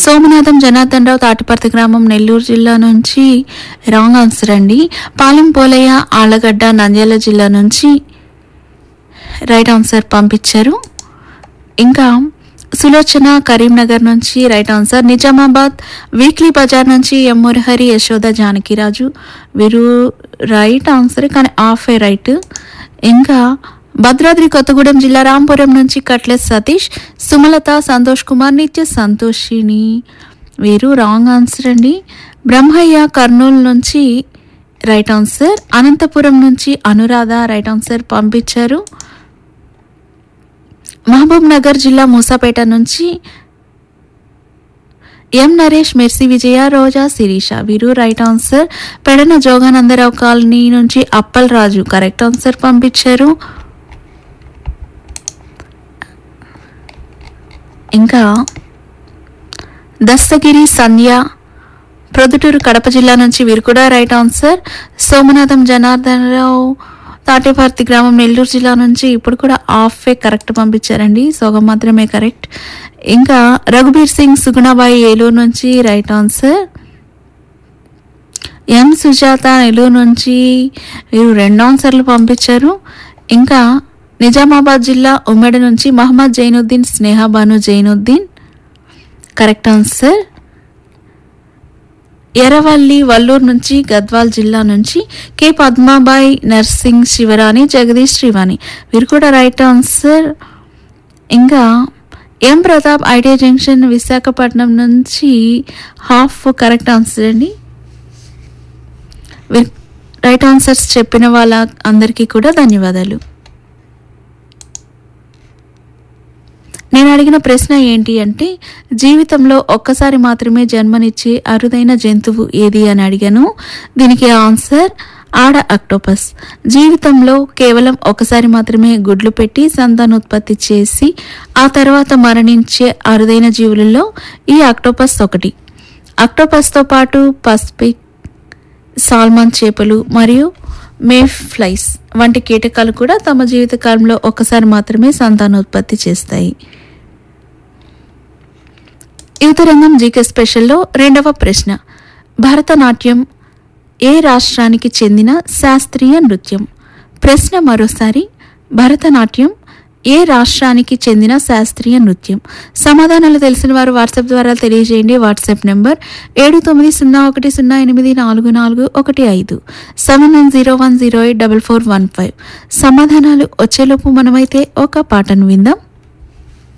సోమనాథం జనార్దన్ రావు తాటిపర్తి గ్రామం నెల్లూరు జిల్లా నుంచి రాంగ్ ఆన్సర్ అండి పాలెం పోలయ్య ఆళ్లగడ్డ నంద్యాల జిల్లా నుంచి రైట్ ఆన్సర్ పంపించారు ఇంకా సులోచన కరీంనగర్ నుంచి right answer Nizamabad weekly bazaar నుంచి ఎం మురహరి యశోద జానకిరాజు వీరు రైట్ ఆన్సర్ కానీ ఆఫ్ ఏ రైట్ ఇంకా భద్రాద్రి కొత్తగూడెం జిల్లా రాంపురం నుంచి కట్లెస్ సతీష్ సుమలత సంతోష్ కుమార్ నిత్య సంతోషిని వీరు రాంగ్ ఆన్సర్ అండి బ్రహ్మయ్య కర్నూలు నుంచి రైట్ ఆన్సర్ అనంతపురం నుంచి అనురాధ రైట్ ఆన్సర్ పంపించారు మహబూబ్ నగర్ జిల్లా మూసాపేట నుంచి ఎం నరేష్ మెర్సి విజయ రోజా శిరీష వీరు right answer Pedana Joganandarao colony నుంచి అప్పల్ రాజు కరెక్ట్ ఆన్సర్ పంపించారు ఇంకా దస్తగిరి సంధ్య ప్రొద్దుటూరు కడప జిల్లా నుంచి వీరు కూడా రైట్ ఆన్సర్ సోమనాథం జనార్దన్ రావు తాటేపర్తి గ్రామం నెల్లూరు జిల్లా నుంచి ఇప్పుడు కూడా ఆఫ్ ఏ కరెక్ట్ పంపించారండి సోగం మాత్రమే కరెక్ట్ ఇంకా రఘుబీర్ సింగ్ సుగుణాబాయి ఏలూరు నుంచి right answer M Sujatha Nellore నుంచి వీరు రెండు ఆన్సర్లు పంపించారు ఇంకా నిజామాబాద్ జిల్లా ఉమ్మడి నుంచి మహమ్మద్ జైనుద్దీన్ స్నేహాబాను జైనుద్దీన్ కరెక్ట్ ఆన్సర్ ఎర్రవల్లి వల్లూరు నుంచి గద్వాల్ జిల్లా నుంచి కె పద్మాబాయి నర్సింగ్ శివరాణి జగదీష్ శ్రీవాణి వీరు కూడా రైట్ ఆన్సర్ ఇంకా M Pratap idea junction Visakhapatnam నుంచి హాఫ్ కరెక్ట్ ఆన్సర్ అండి వీరు రైట్ ఆన్సర్స్ చెప్పిన వాళ్ళ అందరికీ కూడా ధన్యవాదాలు నేను అడిగిన ప్రశ్న ఏంటి అంటే జీవితంలో ఒక్కసారి మాత్రమే జన్మనిచ్చే అరుదైన జంతువు ఏది అని అడిగాను దీనికి ఆన్సర్ ఆడ అక్టోపస్ జీవితంలో కేవలం ఒకసారి మాత్రమే గుడ్లు పెట్టి సంతానోత్పత్తి చేసి ఆ తర్వాత మరణించే అరుదైన జీవులలో ఈ అక్టోపస్ ఒకటి అక్టోపస్తో పాటు పసిఫిక్ సాల్మన్ చేపలు మరియు మే ఫ్లైస్ వంటి కీటకాలు కూడా తమ జీవితకాలంలో ఒక్కసారి మాత్రమే సంతానోత్పత్తి చేస్తాయి యువతరంగం జీకే స్పెషల్లో రెండవ ప్రశ్న భరతనాట్యం ఏ రాష్ట్రానికి చెందిన శాస్త్రీయ నృత్యం ప్రశ్న మరోసారి భరతనాట్యం ఏ రాష్ట్రానికి చెందిన శాస్త్రీయ నృత్యం సమాధానాలు తెలిసిన వారు వాట్సాప్ ద్వారా తెలియజేయండి వాట్సాప్ నెంబర్ ఏడు తొమ్మిది సున్నా ఒకటి సున్నా ఎనిమిది నాలుగు నాలుగు ఒకటి ఐదు seven nine zero one zero eight double four one five సమాధానాలు వచ్చేలోపు మనమైతే ఒక పాటను విందాం